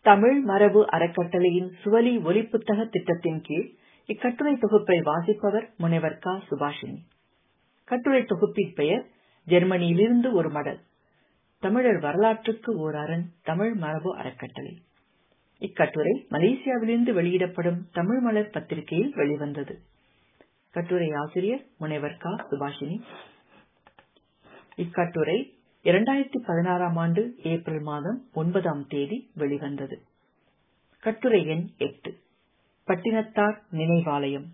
தமிழ் மரபு அறக்கட்டளையின் சுவலி ஒலிப்புத்தக திட்டத்தின் கீழ் இக்கட்டுரை தொகுப்பை வாசிப்பவர் முனைவர் க சுபாஷினி கட்டுரை தொகுப்பின் பெயர் ஜெர்மனியிலிருந்து ஒரு மடல் தமிழர் வரலாற்றுக்கு ஓர் அரண் தமிழ் மரபு அறக்கட்டளை இக்கட்டுரை மலேசியாவிலிருந்து வெளியிடப்படும் தமிழ் மலர் பத்திரிகையில் வெளிவந்தது கட்டுரை ஆசிரியர் முனைவர் க சுபாஷினி இக்கட்டுரை இரண்டாயிரத்தி பதினாறாம் ஆண்டு ஏப்ரல் மாதம் ஒன்பதாம் தேதி வெளிவந்தது கட்டுரை எண் எட்டு பட்டினத்தார் நினைவாலயம்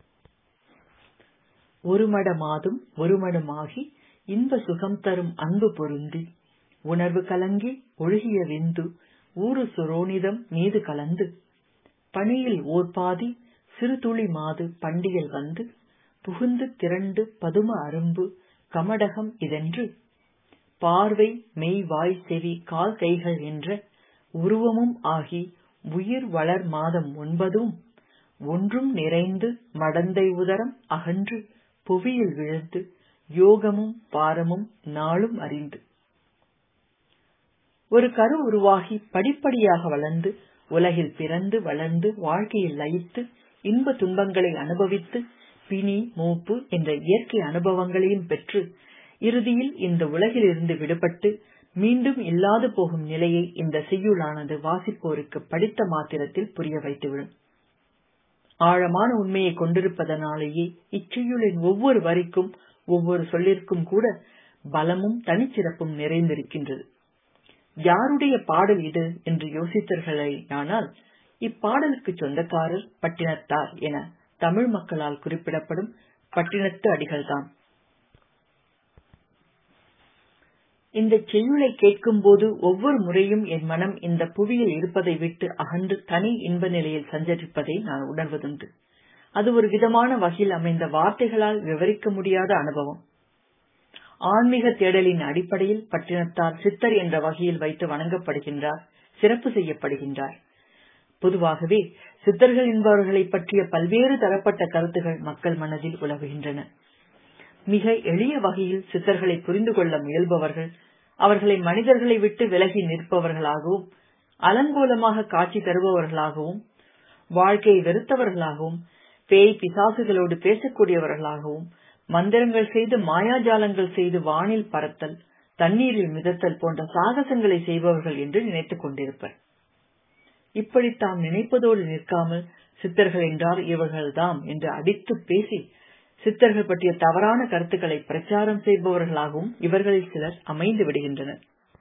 ஒரு மட மாதும் ஒரு மடுமாகி இன்ப சுகம் தரும் அன்பு பொருந்தி உணர்வு கலங்கி ஒழுகிய விந்து ஊறு சுரோனிதம் மீது கலந்து பணியில் ஓர் பாதி சிறு துளி மாது பண்டியல் வந்து புகுந்து திரண்டு பதும அரும்பு கமடகம் இதென்று பார்வை மெய் வாய் செவி கால் கைகள் என்ற உருவமும் ஆகி உயிர் வளர் மாதம் ஒன்பதும் ஒன்றும் நிறைந்து மடந்தை உதரம் அகன்று புவியில் விழுந்து யோகமும் பாரமும் நாளும் அறிந்து ஒரு கரு உருவாகி படிப்படியாக வளர்ந்து உலகில் பிறந்து வளர்ந்து வாழ்க்கையில் லயித்து இன்ப துன்பங்களை அனுபவித்து பிணி மூப்பு என்ற இயற்கை அனுபவங்களையும் பெற்று இறுதியில் இந்த உலகிலிருந்து விடுபட்டு மீண்டும் இல்லாது போகும் நிலையை இந்த செய்யுளானது வாசிப்போருக்கு படித்த மாத்திரத்தில் புரிய வைத்துவிடும் ஆழமான உண்மையை கொண்டிருப்பதனாலேயே இச்செய்யுளின் ஒவ்வொரு வரிக்கும் ஒவ்வொரு சொல்லிற்கும் கூட பலமும் தனிச்சிறப்பும் நிறைந்திருக்கின்றது யாருடைய பாடல் இது என்று யோசித்தீர்களேயானால் இப்பாடலுக்கு சொந்தக்காரர் பட்டினத்தார் என தமிழ் மக்களால் குறிப்பிடப்படும் பட்டினத்து அடிகள்தான் இந்த செய்யுளை கேட்கும்போது ஒவ்வொரு முறையும் என் மனம் இந்த புவியில் இருப்பதை விட்டு அகன்று தனி இன்ப நிலையில் சஞ்சரிப்பதை நான் உணர்வதுண்டு அது ஒரு விதமான வகையில் அமைந்த வார்த்தைகளால் விவரிக்க முடியாத அனுபவம் ஆன்மீக தேடலின் அடிப்படையில் பட்டினத்தார் சித்தர் என்ற வகையில் வைத்து வணங்கப்படுகின்றார் சிறப்பு செய்யப்படுகின்றார் பொதுவாகவே சித்தர்கள் என்பவர்களை பற்றிய பல்வேறு தரப்பட்ட கருத்துகள் மக்கள் மனதில் உலவுகின்றன மிக எளிய வகையில் சித்தர்களை புரிந்து கொள்ள முயல்பவர்கள் அவர்களை மனிதர்களை விட்டு விலகி நிற்பவர்களாகவும் அலங்கோலமாக காட்சி தருபவர்களாகவும் வாழ்க்கையை வெறுத்தவர்களாகவும் பேய் பிசாசுகளோடு பேசக்கூடியவர்களாகவும் மந்திரங்கள் செய்து மாயாஜாலங்கள் செய்து வானில் பறத்தல் தண்ணீரில் மிதத்தல் போன்ற சாகசங்களை செய்பவர்கள் என்று நினைத்துக் கொண்டிருப்பர் இப்படி தாம் நினைப்பதோடு நிற்காமல் சித்தர்கள் என்றால் இவர்கள்தாம் என்று அடித்து பேசி சித்தர்கள் பற்றிய தவறான கருத்துக்களை பிரச்சாரம் செய்பவர்களாகவும் இவர்களில் சிலர் அமைந்து விடுகின்றனர்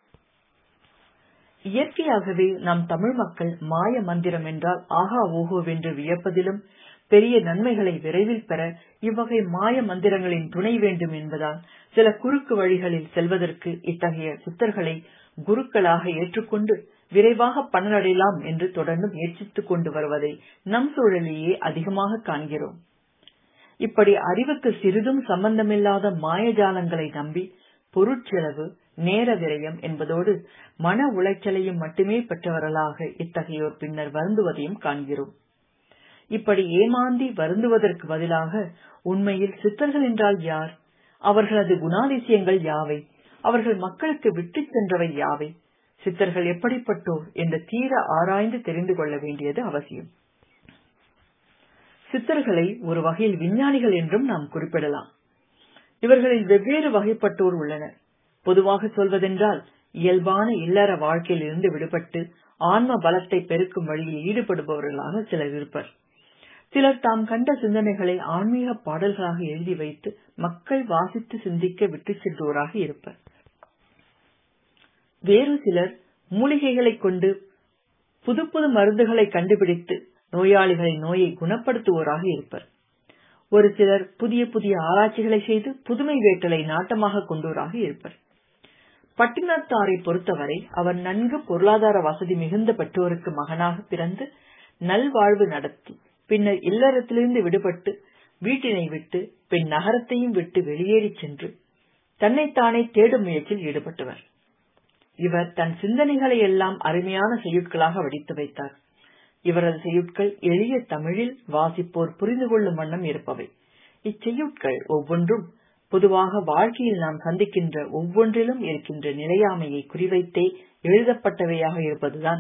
இயற்கையாகவே நம் தமிழ் மக்கள் மாய மந்திரம் என்றால் ஆகா ஓஹோவென்று வியப்பதிலும் பெரிய நன்மைகளை விரைவில் பெற இவ்வகை மாய மந்திரங்களின் துணை வேண்டும் என்பதால் சில குறுக்கு வழிகளில் செல்வதற்கு இத்தகைய சித்தர்களை குருக்களாக ஏற்றுக்கொண்டு விரைவாக பலனடையலாம் என்று தொடர்ந்து முயற்சித்துக் கொண்டு வருவதை நம் சூழலிலேயே அதிகமாக காண்கிறோம் இப்படி அறிவுக்கு சிறிதும் சம்பந்தமில்லாத மாயஜாலங்களை நம்பி பொருட்செலவு நேர விரயம் என்பதோடு மன உளைச்சலையும் மட்டுமே பெற்றவர்களாக இத்தகையோர் பின்னர் வருந்துவதையும் காண்கிறோம் இப்படி ஏமாந்தி வருந்துவதற்கு பதிலாக உண்மையில் சித்தர்கள் என்றால் யார் அவர்களது குணாதிசயங்கள் யாவை அவர்கள் மக்களுக்கு விட்டுச் சென்றவை யாவை சித்தர்கள் எப்படிப்பட்டோர் என்று தீர ஆராய்ந்து தெரிந்து கொள்ள வேண்டியது அவசியம் சித்தர்களை ஒரு வகையில் விஞ்ஞானிகள் என்றும் நாம் குறிப்பிடலாம் இவர்களில் வெவ்வேறு வகைப்பட்டோர் உள்ளனர் பொதுவாக சொல்வதென்றால் இயல்பான இல்லற வாழ்க்கையில் இருந்து விடுபட்டு ஆன்ம பலத்தை பெருக்கும் வழியில் ஈடுபடுபவர்களாக சிலர் இருப்பர் சிலர் தாம் கண்ட சிந்தனைகளை ஆன்மீக பாடல்களாக எழுதி வைத்து மக்கள் வாசித்து சிந்திக்க விட்டுச் சென்றோராக இருப்பர் வேறு சிலர் மூலிகைகளைக் கொண்டு புது புது மருந்துகளை கண்டுபிடித்து நோயாளிகளின் நோயை குணப்படுத்துவோராக இருப்பர் ஒரு சிலர் புதிய புதிய ஆராய்ச்சிகளை செய்து புதுமை வேட்டலை நாட்டமாக கொண்டோராக இருப்பர் பட்டினத்தாரை பொறுத்தவரை அவர் நன்கு பொருளாதார வசதி மிகுந்த பெற்றோருக்கு மகனாக பிறந்து நல்வாழ்வு நடத்தி பின்னர் இல்லறத்திலிருந்து விடுபட்டு வீட்டினை விட்டு பின் நகரத்தையும் விட்டு வெளியேறிச் சென்று தன்னைத்தானே தேடும் முயற்சியில் ஈடுபட்டவர் இவர் தன் சிந்தனைகளை எல்லாம் அருமையான செய்யுட்களாக வடித்து வைத்தார் இவரது செய்யுட்கள் எளிய தமிழில் வாசிப்போர் புரிந்து கொள்ளும் வண்ணம் இருப்பவை இச்செய்யுட்கள் ஒவ்வொன்றும் பொதுவாக வாழ்க்கையில் நாம் சந்திக்கின்ற ஒவ்வொன்றிலும் இருக்கின்ற நிலையாமையை குறிவைத்தே எழுதப்பட்டவையாக இருப்பதுதான்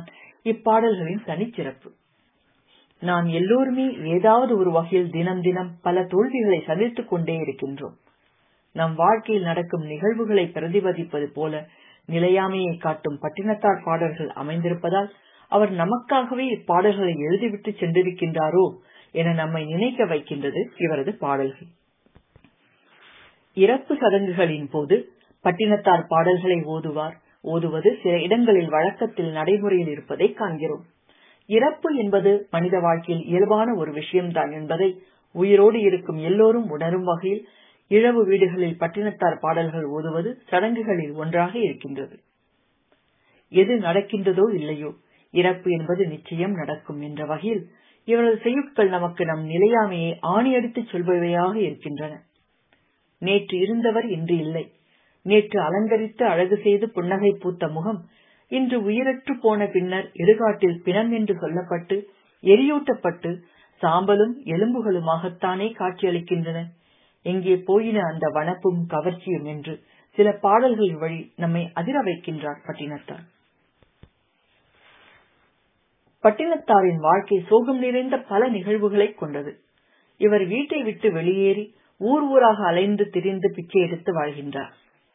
இப்பாடல்களின் தனிச்சிறப்பு நாம் எல்லோருமே ஏதாவது ஒரு வகையில் தினம் தினம் பல தோல்விகளை சந்தித்துக் கொண்டே இருக்கின்றோம் நம் வாழ்க்கையில் நடக்கும் நிகழ்வுகளை பிரதிபலிப்பது போல நிலையாமையை காட்டும் பட்டினத்தார் பாடல்கள் அமைந்திருப்பதால் அவர் நமக்காகவே இப்பாடல்களை எழுதிவிட்டு சென்றிருக்கின்றாரோ என நம்மை நினைக்க வைக்கின்றது இவரது பாடல்கள் இறப்பு சடங்குகளின் போது பட்டினத்தார் பாடல்களை ஓதுவார் ஓதுவது சில இடங்களில் வழக்கத்தில் நடைமுறையில் இருப்பதை காண்கிறோம் இறப்பு என்பது மனித வாழ்க்கையில் இயல்பான ஒரு விஷயம்தான் என்பதை உயிரோடு இருக்கும் எல்லோரும் உணரும் வகையில் இழவு வீடுகளில் பட்டினத்தார் பாடல்கள் ஓதுவது சடங்குகளில் ஒன்றாக இருக்கின்றது எது நடக்கின்றதோ இல்லையோ இறப்பு என்பது நிச்சயம் நடக்கும் என்ற வகையில் இவரது செய்யுட்கள் நமக்கு நம் நிலையாமையை ஆணியடித்துச் சொல்பவையாக இருக்கின்றன நேற்று இருந்தவர் இன்று இல்லை நேற்று அலங்கரித்து அழகு செய்து புன்னகை பூத்த முகம் இன்று உயிரற்று போன பின்னர் இடுகாட்டில் பிணம் என்று சொல்லப்பட்டு எரியூட்டப்பட்டு சாம்பலும் எலும்புகளுமாகத்தானே காட்சியளிக்கின்றன எங்கே போயின அந்த வனப்பும் கவர்ச்சியும் என்று சில பாடல்களின் வழி நம்மை அதிர வைக்கின்றார் பட்டினத்தார் பட்டினத்தாரின் வாழ்க்கை சோகம் நிறைந்த பல நிகழ்வுகளை கொண்டது இவர் வீட்டை விட்டு வெளியேறி ஊர் ஊராக அலைந்து திரிந்து பிச்சை எடுத்து வாழ்கின்றார்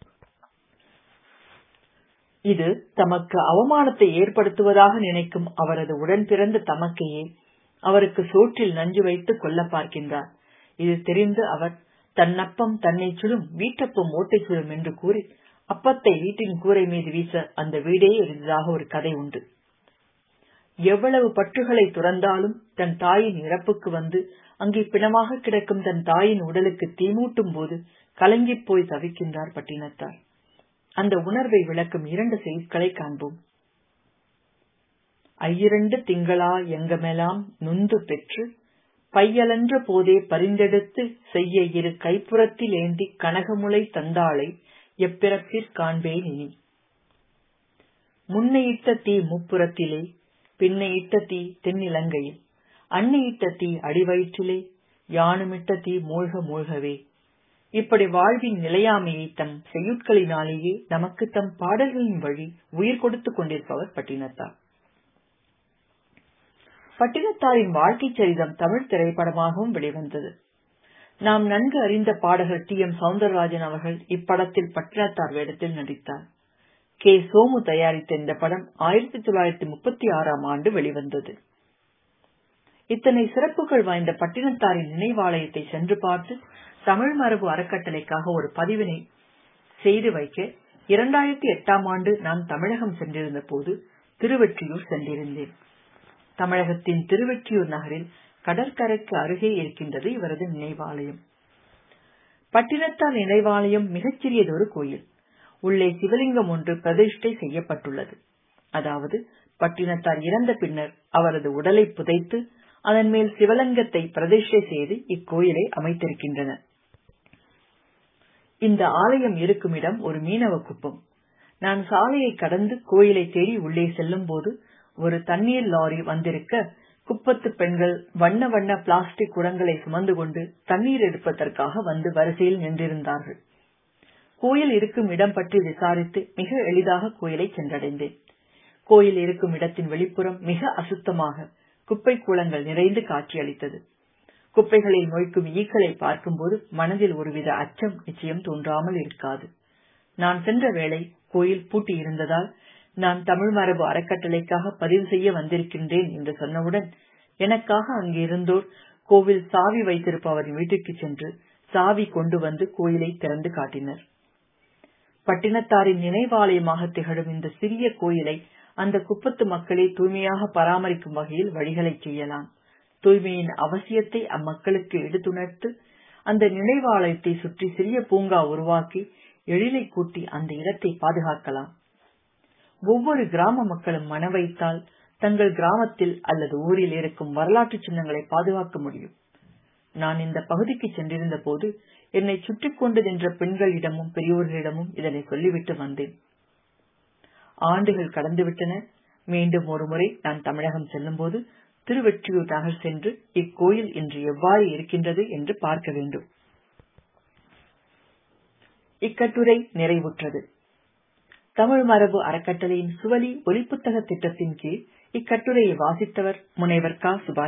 இது தமக்கு அவமானத்தை ஏற்படுத்துவதாக நினைக்கும் அவரது உடன் பிறந்த தமக்கையே அவருக்கு சோற்றில் நஞ்சு வைத்து கொல்ல பார்க்கின்றார் இது தெரிந்து அவர் தன்னப்பம் தன்னை சுடும் வீட்டப்பம் ஓட்டை சுடும் என்று கூறி அப்பத்தை வீட்டின் கூரை மீது வீச அந்த வீடே எரிந்ததாக ஒரு கதை உண்டு எவ்வளவு பற்றுகளை துறந்தாலும் தன் தாயின் இறப்புக்கு வந்து அங்கே பிணமாக கிடக்கும் தன் தாயின் உடலுக்கு தீமூட்டும் போது கலங்கிப் போய் தவிக்கின்றார் பட்டினத்தார் அந்த உணர்வை விளக்கும் இரண்டு செய்திகளை காண்போம் ஐயிரண்டு திங்களா எங்கமெல்லாம் நுந்து பெற்று பையலன்ற போதே பரிந்தெடுத்து செய்ய இரு கைப்புறத்தில் ஏந்தி கனகமுலை தந்தாளை எப்பிறப்பிற் காண்பேன் இனி முன்னையிட்ட தீ முப்புறத்திலே பின்னையிட்ட தீ தென்னிலங்கையில் அன்னையிட்ட தீ அடிவயிற்றிலே யானுமிட்ட தீ மூழ்க மூழ்கவே இப்படி வாழ்வின் நிலையாமையை தம் செய்யுட்களினாலேயே நமக்கு தம் பாடல்களின் வழி உயிர் கொடுத்துக் கொண்டிருப்பவர் பட்டினத்தார் பட்டினத்தாரின் வாழ்க்கை சரிதம் தமிழ் திரைப்படமாகவும் வெளிவந்தது நாம் நன்கு அறிந்த பாடகர் டி எம் சவுந்தரராஜன் அவர்கள் இப்படத்தில் பட்டினத்தார் வேடத்தில் நடித்தார் கே சோமு தயாரித்த இந்த படம் ஆயிரத்தி தொள்ளாயிரத்தி முப்பத்தி ஆறாம் ஆண்டு வெளிவந்தது இத்தனை சிறப்புகள் வாய்ந்த பட்டினத்தாரின் நினைவாலயத்தை சென்று பார்த்து தமிழ் மரபு அறக்கட்டளைக்காக ஒரு பதிவினை செய்து வைக்க இரண்டாயிரத்தி எட்டாம் ஆண்டு நான் தமிழகம் சென்றிருந்த போது திருவெற்றியூர் சென்றிருந்தேன் தமிழகத்தின் திருவெற்றியூர் நகரில் கடற்கரைக்கு அருகே இருக்கின்றது இவரது நினைவாலயம் பட்டினத்தார் நினைவாலயம் மிகச்சிறியதொரு கோயில் உள்ளே சிவலிங்கம் ஒன்று பிரதிஷ்டை செய்யப்பட்டுள்ளது அதாவது பட்டினத்தார் இறந்த பின்னர் அவரது உடலை புதைத்து அதன் மேல் சிவலிங்கத்தை பிரதிஷ்டை செய்து இக்கோயிலை அமைத்திருக்கின்றனர் இந்த ஆலயம் இருக்கும் இடம் ஒரு மீனவ குப்பம் நான் சாலையை கடந்து கோயிலை தேடி உள்ளே செல்லும் போது ஒரு தண்ணீர் லாரி வந்திருக்க குப்பத்து பெண்கள் வண்ண வண்ண பிளாஸ்டிக் குடங்களை சுமந்து கொண்டு தண்ணீர் எடுப்பதற்காக வந்து வரிசையில் நின்றிருந்தார்கள் கோயில் இருக்கும் இடம் பற்றி விசாரித்து மிக எளிதாக கோயிலை சென்றடைந்தேன் கோயில் இருக்கும் இடத்தின் வெளிப்புறம் மிக அசுத்தமாக குப்பை கூலங்கள் நிறைந்து காட்சியளித்தது குப்பைகளில் மொய்க்கும் ஈக்களை பார்க்கும்போது மனதில் ஒருவித அச்சம் நிச்சயம் தோன்றாமல் இருக்காது நான் சென்ற வேளை கோயில் பூட்டி இருந்ததால் நான் தமிழ் மரபு அறக்கட்டளைக்காக பதிவு செய்ய வந்திருக்கின்றேன் என்று சொன்னவுடன் எனக்காக அங்கே இருந்தோர் கோவில் சாவி வைத்திருப்பவரின் வீட்டுக்கு சென்று சாவி கொண்டு வந்து கோயிலை திறந்து காட்டினர் பட்டினத்தாரின் நினைவாலயமாக திகழும் இந்த சிறிய கோயிலை அந்த குப்பத்து மக்களே தூய்மையாக பராமரிக்கும் வகையில் வழிகளை செய்யலாம் தூய்மையின் அவசியத்தை அம்மக்களுக்கு எடுத்துணர்த்து அந்த நினைவாலயத்தை சுற்றி சிறிய பூங்கா உருவாக்கி எழிலை கூட்டி அந்த இடத்தை பாதுகாக்கலாம் ஒவ்வொரு கிராம மக்களும் மன வைத்தால் தங்கள் கிராமத்தில் அல்லது ஊரில் இருக்கும் வரலாற்று சின்னங்களை பாதுகாக்க முடியும் நான் இந்த பகுதிக்கு சென்றிருந்த போது என்னை சுற்றி கொண்டு நின்ற பெண்களிடமும் பெரியோர்களிடமும் இதனை சொல்லிவிட்டு வந்தேன் ஆண்டுகள் கடந்துவிட்டன மீண்டும் ஒருமுறை நான் தமிழகம் செல்லும்போது திருவெற்றியூர் நகர் சென்று இக்கோயில் இன்று எவ்வாறு இருக்கின்றது என்று பார்க்க வேண்டும் இக்கட்டுரை நிறைவுற்றது தமிழ் மரபு அறக்கட்டளையின் சுவலி ஒலிப்புத்தக திட்டத்தின் கீழ் இக்கட்டுரையை வாசித்தவர் முனைவர் க சுபாஷ்